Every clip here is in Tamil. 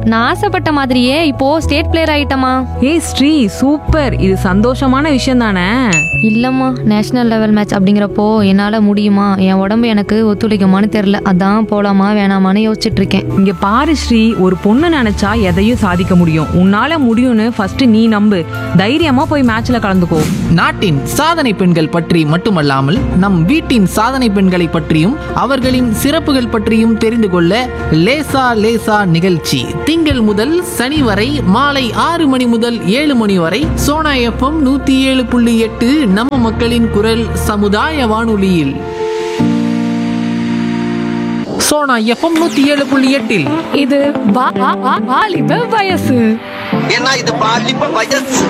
நான் ஆசைப்பட்ட மாதிரியே இப்போ ஸ்டேட் பிளேயர் ஆயிட்டமா ஏய் ஸ்ரீ சூப்பர் இது சந்தோஷமான விஷயம் தானே இல்லம்மா நேஷனல் லெவல் மேட்ச் அப்படிங்கிறப்போ என்னால முடியுமா என் உடம்பு எனக்கு ஒத்துழைக்குமான்னு தெரியல அதான் போலாமா வேணாமான்னு யோசிச்சுட்டு இருக்கேன் இங்க பாரு ஸ்ரீ ஒரு பொண்ணு நினைச்சா எதையும் சாதிக்க முடியும் உன்னால முடியும்னு ஃபர்ஸ்ட் நீ நம்பு தைரியமா போய் மேட்ச்ல கலந்துக்கோ நாட்டின் சாதனை பெண்கள் பற்றி மட்டுமல்லாமல் நம் வீட்டின் சாதனை பெண்களை பற்றியும் அவர்களின் சிறப்புகள் பற்றியும் தெரிந்து கொள்ள லேசா லேசா நிகழ்ச்சி திங்கள் முதல் சனி வரை மாலை ஆறு மணி முதல் ஏழு மணி வரை சோனா எஃப்எம் நூத்தி ஏழு புள்ளி எட்டு நம்ம மக்களின் குரல் சமுதாய வானொலியில் சோனா எஃப்எம் நூத்தி ஏழு புள்ளி எட்டில் இது வா- வா- வா- வாலிப வயசு ஏன்னா இது பாலிப்ப வயசு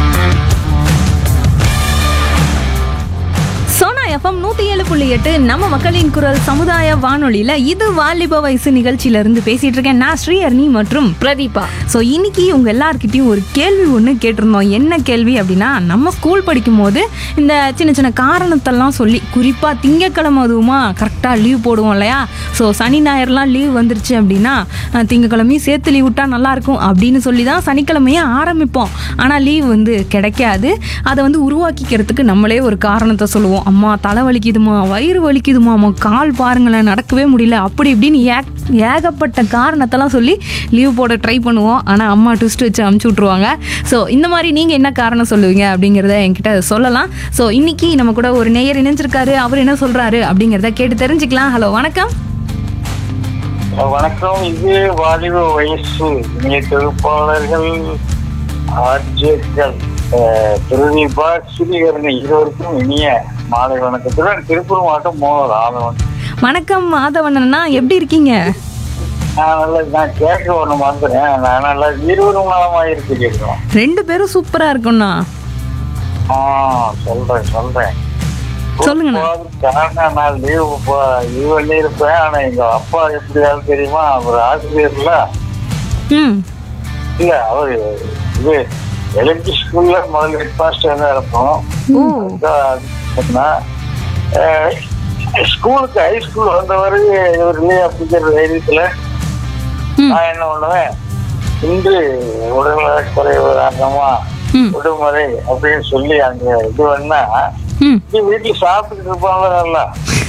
சோனா எஃப்எம் நூத்தி ஏழு புள்ளி எட்டு நம்ம மக்களின் குரல் சமுதாய வானொலியில இது வாலிப வயசு நிகழ்ச்சியில இருந்து பேசிட்டு இருக்கேன் நான் ஸ்ரீஹர்னி மற்றும் பிரதீபா ஸோ இன்னைக்கு உங்க எல்லார்கிட்டயும் ஒரு கேள்வி ஒன்று கேட்டிருந்தோம் என்ன கேள்வி அப்படின்னா நம்ம ஸ்கூல் படிக்கும் போது இந்த சின்ன சின்ன காரணத்தெல்லாம் சொல்லி குறிப்பா திங்கக்கிழமை அதுவுமா கரெக்டாக லீவ் போடுவோம் இல்லையா ஸோ சனி ஞாயிறுலாம் லீவ் வந்துருச்சு அப்படின்னா அஹ், திங்கட்கிழமையும் சேர்த்து லீவ் விட்டா நல்லா இருக்கும் அப்படின்னு சொல்லி தான் சனிக்கிழமையே ஆரம்பிப்போம் ஆனால் லீவ் வந்து கிடைக்காது அதை வந்து உருவாக்கிக்கிறதுக்கு நம்மளே ஒரு காரணத்தை சொல்லுவோம் அம்மா தலை வலிக்குதுமா வயிறு வலிக்குதுமா அம்மா கால் பாருங்களேன் நடக்கவே முடியல அப்படி இப்படின்னு ஏ ஏகப்பட்ட காரணத்தெல்லாம் சொல்லி லீவ் போட ட்ரை பண்ணுவோம் ஆனால் அம்மா ட்விஸ்ட் வச்சு அமுச்சு விட்ருவாங்க ஸோ இந்த மாதிரி நீங்கள் என்ன காரணம் சொல்லுவீங்க அப்படிங்கிறத என்கிட்ட சொல்லலாம் ஸோ இன்னைக்கு நம்ம கூட ஒரு நேயர் இணைஞ்சிருக்காரு அவர் என்ன சொல்கிறாரு அப்படிங்கிறத கேட்டு தெரிஞ்சுக்கலாம் ஹலோ வணக்கம் வணக்கம் இது வாலிப வயசு இணைய தொகுப்பாளர்கள் ஆர்ஜேக்கள் அஹ், பிரதீபா ஸ்ரீகரணி இருவருக்கும் இனிய மாலை வணக்கத்துடன் திருப்பூர் மாவட்டம் மோகன் ஆதவன் வணக்கம் மாதவண்ணா எப்படி இருக்கீங்க நான் நல்லா நான் கேட்க ஒண்ணு மறந்துறேன் நான் நல்லா இருவரும் நலமா இருக்கிறோம் ரெண்டு பேரும் சூப்பராக இருக்கும்ண்ணா ஆ சொல்றேன் சொல்றேன் சொல்லுங்கண்ணா. காரணம் நான் லீவு இது பண்ணி இருப்பேன் ஆனா எங்க அப்பா எப்படியாவது தெரியுமா அவர் ஆசிரியர்ல ம் இல்ல அவரு இது எலக்ட்ரி ஸ்கூல்ல முதல்ல ஹெட் மாஸ்டர் தான் இருப்போம் ஓ ஸ்கூலுக்கு ஹை ஸ்கூல் வந்தவரு இவர் இல்லையா அப்படிங்கிற தைரியத்துல ம். நான் என்ன பண்ணுவேன் இன்று உடல்நல குறைவு காரணமா ம். விடுமுறை அப்படின்னு சொல்லி அங்க இது பண்ணா ம் நீ வீட்டுல சாப்பிட்டுட்டு இருப்பாங்களா நல்லா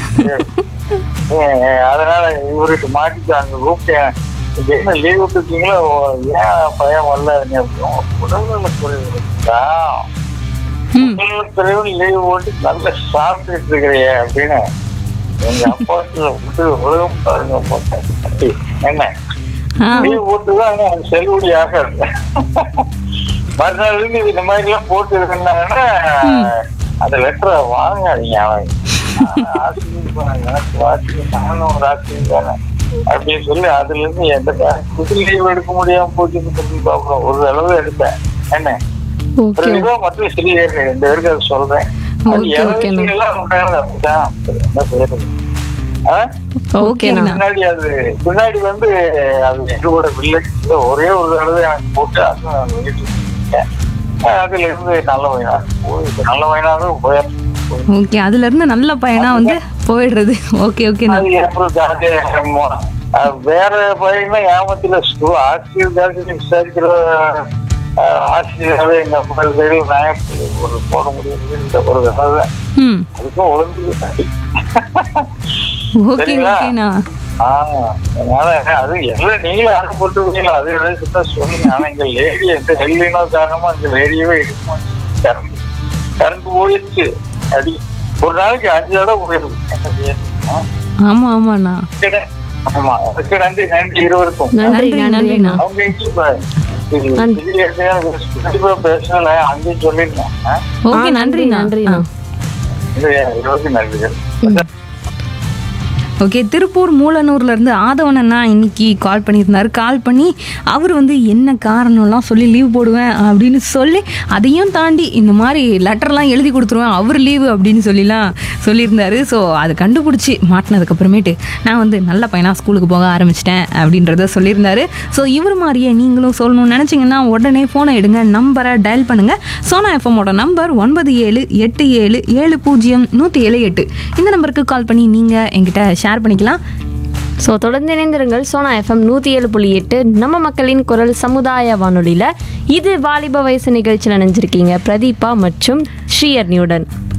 ஏ, அதனால இவருக்கு மாட்டிட்டு அங்க கூப்பிட்டேன் இது என்ன லீவ் விட்டுருக்கீங்களா ஓ, ஏன் பையன் வரல உடல்நல குறைவு இருக்கா ம் உடல்நல குறைவு லீவ் போட்டு நல்லா சாப்பிட்டுட்டு இருக்கிறிய அப்படின்னு எங்க அப்பாத்துல விட்டு உலகம் பாருங்க போட்டேன் என்ன ஆ லீவ் போட்டு தான் எனக்கு செல்லுபடி ஆகாது மறுநாள் இருந்து இந்த மாதிரி எல்லாம் போட்டு இருந்தாங்கன்னா அந்த லெட்டரை வாங்காதீங்க அவன் ஆசிரியர் போனாங்க, எனக்கு வாசிக்க நானும் ஒரு ஆசிரியர் தானே அப்படின்னு சொல்லி அதுல இருந்து எந்த புது லீவ் எடுக்க முடியாம போச்சுன்னு சொல்லி பார்ப்போம் ஒரு அளவு எடுத்தேன் என்ன ஓகே பிரதிபா மற்றும் சிறியர் ரெண்டு பேருக்கு அதை சொல்றேன் அது Okay, okay, எனக்கு அண்ணா. எல்லாம் உண்டானது அப்படிதான் என்ன செய்யறது ஆ? ஓகேண்ணா பின்னாடி அது பின்னாடி வந்து அது எங்களோட வில்லேஜ் ஒரே ஒரு தடவை எனக்கு போட்டு அது நான் வீட்டுக்கு வந்துட்டேன். அதுல இருந்து நல்ல வயனா போய் நல்ல வயனாகவும் போயிடுச்சு ஓகே அதுல இருந்து நல்ல பையனா வந்து போயிடுறது ஓகே ஓகேண்ணா அது அப்புறம் ஜாலியா அஹ் வேற பையனா ஏமாத்தில ஸ்கூல் ஆசிரியர் ஜாதி விசாரிக்கிற அஹ், ஆசிரியராகவே எங்க அப்பா சைடில் நான் ஒரு போட முடியுது ஒரு தடவை ம் அதுக்கும் ஒழுங்கு ஓகே சரிங்களா? ஓகேண்ணா ஆஹ் அதனால அது எல்லாம் நீங்களும் ஆர்டர் போட்டுருக்கீங்களா அது எதாவது சுத்தா சொல்லுங்க ஆனா இங்க லேடி எந்த ஹெல்லினோ காரணமா இங்க லேடியவே இருக்குமா கரண்ட் கரண்ட் போயிடுச்சு அடி ஒரு நாளைக்கு அஞ்சு தடவை போயிடுது என்ன செய்யறது? ஆ? ஆமா ஆமாண்ணா சரி. ஆமா அதுக்கு நன்றி நன்றி இருவருக்கும் நன்றி நன்றி, நன்றிண்ணா அவங்க எங்க இப்ப இது திடீர்னு கண்டிப்பா பேசல அங்கேயும் சொல்லிருந்தேன் ஆ? ஓகே நன்றிண்ணா நன்றிண்ணா இது இருவருக்கும் நன்றிகள் ஓகே திருப்பூர் மூலனூர்ல இருந்து ஆதவன் அண்ணா இன்னைக்கு கால் பண்ணியிருந்தாரு கால் பண்ணி அவர் வந்து என்ன காரணம்லாம் சொல்லி லீவ் போடுவேன் அப்படின்னு சொல்லி அதையும் தாண்டி இந்த மாதிரி லெட்டர்லாம் எழுதி கொடுத்துருவேன் அவர் லீவு அப்படின்னு சொல்லிலாம் சொல்லியிருந்தாரு ஸோ அது கண்டுபிடிச்சி மாட்டினதுக்கு அப்புறமேட்டு நான் வந்து நல்ல பையனா ஸ்கூலுக்கு போக ஆரம்பிச்சிட்டேன் அப்படின்றத சொல்லியிருந்தாரு ஸோ இவர் மாதிரியே நீங்களும் சொல்லணும்னு நினச்சிங்கன்னா உடனே ஃபோனை எடுங்க நம்பரை டயல் பண்ணுங்க சோனா எஃப்எம்மோட நம்பர் ஒன்பது ஏழு எட்டு ஏழு ஏழு பூஜ்ஜியம் நூற்றி ஏழு எட்டு இந்த நம்பருக்கு கால் பண்ணி நீங்கள் என்கிட்ட ஷேர் பண்ணிக்கலாம் ஸோ தொடர்ந்து இணைந்திருங்கள் சோனா எஃப்எம் நூற்றி ஏழு புள்ளி எட்டு நம்ம மக்களின் குரல் சமுதாய வானொலியில் இது வாலிப வயசு நிகழ்ச்சியில் நினைஞ்சிருக்கீங்க பிரதீபா மற்றும் ஸ்ரீயர்னியுடன்